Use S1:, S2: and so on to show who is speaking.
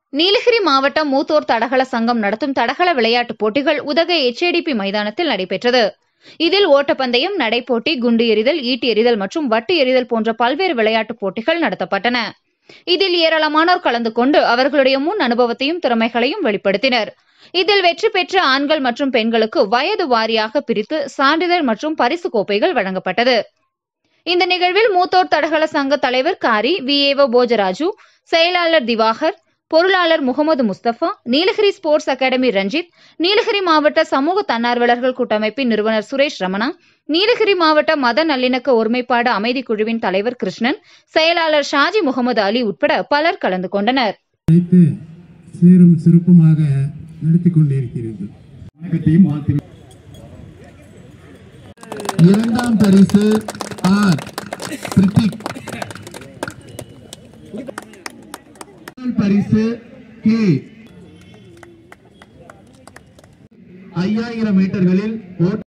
S1: நீலகிரி மாவட்டம் மூத்தோர் தடகள சங்கம் நடத்தும் தடகள விளையாட்டுப் போட்டிகள் உதகை எச்ஏடிபி மைதானத்தில் நடைபெற்றது இதில் ஓட்டப்பந்தயம் நடைப்போட்டி குண்டு எறிதல் ஈட்டி எறிதல் மற்றும் வட்டு எறிதல் போன்ற பல்வேறு விளையாட்டுப் போட்டிகள் நடத்தப்பட்டன இதில் ஏராளமானோர் கலந்து கொண்டு அவர்களுடைய முன் அனுபவத்தையும் திறமைகளையும் வெளிப்படுத்தினர் இதில் வெற்றி பெற்ற ஆண்கள் மற்றும் பெண்களுக்கு வயது வாரியாக பிரித்து சான்றிதழ் மற்றும் பரிசு கோப்பைகள் வழங்கப்பட்டது இந்த நிகழ்வில் மூத்தோர் தடகள சங்க தலைவர் காரி விஏஓ போஜராஜு செயலாளர் திவாகர் பொருளாளர் முகமது முஸ்தபா நீலகிரி ஸ்போர்ட்ஸ் அகாடமி ரஞ்சித் நீலகிரி மாவட்ட சமூக தன்னார்வலர்கள் கூட்டமைப்பின் நிறுவனர் சுரேஷ் ரமணா நீலகிரி மாவட்ட மத நல்லிணக்க ஒருமைப்பாடு அமைதி குழுவின் தலைவர் கிருஷ்ணன் செயலாளர் ஷாஜி முகமது அலி உட்பட பலர் கலந்து கொண்டனர்
S2: அழைத்து சீரும் சிறப்புமாக நடத்தி கொண்டிருக்கிறீர்கள் வணக்கத்தையும் வாழ்த்து இரண்டாம் பரிசு ஆர் பிரித்திக் முதல் பரிசு கே ஐயாயிரம் மீட்டர்களில் ஓட்ட